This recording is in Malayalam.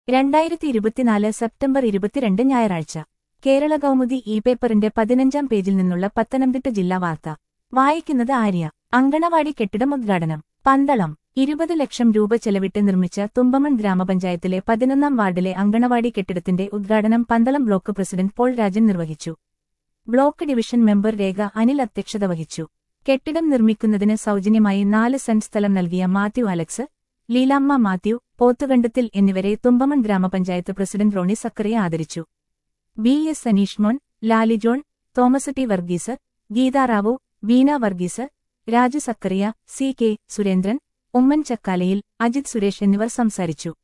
രണ്ടായിരത്തി ഇരുപത്തിനാല് സെപ്റ്റംബർ ഇരുപത്തിരണ്ട് ഞായറാഴ്ച കേരള കൗമുദി ഇ പേപ്പറിന്റെ പതിനഞ്ചാം പേജിൽ നിന്നുള്ള പത്തനംതിട്ട ജില്ലാ വാർത്ത വായിക്കുന്നത് ആര്യ അങ്കണവാടി കെട്ടിടം ഉദ്ഘാടനം പന്തളം ഇരുപത് ലക്ഷം രൂപ ചെലവിട്ട് നിർമ്മിച്ച തുമ്പമൺ ഗ്രാമപഞ്ചായത്തിലെ പതിനൊന്നാം വാർഡിലെ അങ്കണവാടി കെട്ടിടത്തിന്റെ ഉദ്ഘാടനം പന്തളം ബ്ലോക്ക് പ്രസിഡന്റ് പോൾ രാജൻ നിർവഹിച്ചു block division member Rekha Anil അധ്യക്ഷത വഹിച്ചു കെട്ടിടം നിർമ്മിക്കുന്നതിന് സൗജന്യമായി നാല് സെന്റ് സ്ഥലം നൽകിയ മാത്യു അലക്സ് ലീലാമ്മ മാത്യു പോത്തുകണ്ടത്തിൽ എന്നിവരെ തുമ്പമൺ ഗ്രാമപഞ്ചായത്ത് പ്രസിഡന്റ് റോണി സക്കറിയ ആദരിച്ചു V S Saneesh Mon Lali John Thomas T Varghese Geetharao Veena Varghese Raju Zachariah C K Surendran Oommen Chakkalayil Ajith Suresh എന്നിവർ സംസാരിച്ചു